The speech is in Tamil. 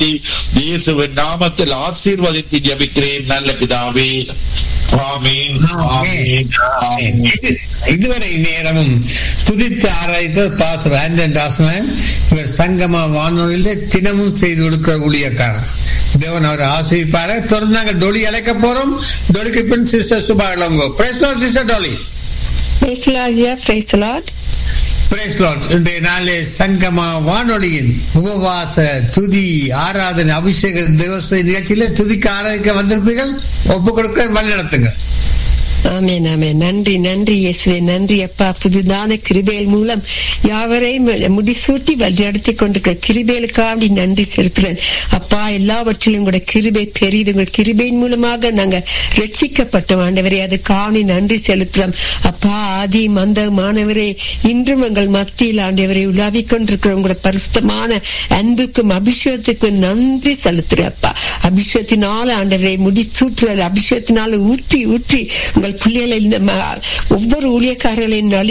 இயேசுவின் நாமத்தில் ஆசீர்வதித்து ஜபிக்கிறேன் நல்ல பிதாவே ஆமீன் ஆமீன் ஆமீன் இது- இதுவரை நேரமும் துதித்து ஆராய்த்த பாசர் ஆண்டன் டாஸ்மேன் இவர் சங்கமா வானொலியில தினமும் செய்து கொடுக்கிற ஊழியக்காரர் தேவன் அவர் ஆசிரிப்பாரு தொடர்ந்து நாங்க டொலி அழைக்க போறோம் டொலிக்கு பின் sister Subha Ilango praise Lord sister Dolly Praise the Lord, yeah, praise the Lord. Praise Lord இன்றைய நாளே சங்கமா வானொலியின் உபவாச துதி ஆராதனை அபிஷேக திவச நிகழ்ச்சியில துதிக்க ஆராதிக்க வந்திருப்பீர்கள் ஒப்பு கொடுக்க வழி நடத்துங்க ஆமென் ஆமென் நன்றி நன்றி இயேசுவே நன்றி அப்பா புதுதான கிருபேல் மூலம் யாவரையும் முடிசூட்டி வழிநடத்தி கொண்டிருக்கிற கிருபேலுக்காண்டி நன்றி செலுத்துறேன் அப்பா எல்லாவற்றிலும் கூட கிருபை பெரியது உங்கள் கிருபையின் மூலமாக நாங்க ரட்சிக்கப்பட்டோம் ஆண்டவரே அது காணி நன்றி செலுத்துறோம் அப்பா ஆதி மந்த மாணவரே இன்றும் எங்கள் மத்தியில் ஆண்டவரை உலாவிக் கொண்டிருக்கிற உங்களோட பரிசுத்தமான அன்புக்கும் அபிஷேகத்துக்கும் நன்றி செலுத்துறேன் அப்பா அபிஷேகத்தினால ஆண்டவரை முடி சூற்றுறது அபிஷேகத்தினால ஊற்றி ஊற்றி உங்கள் பிள்ளைகளை இந்த ம- ஒவ்வொரு ஊழியக்காரர்களின்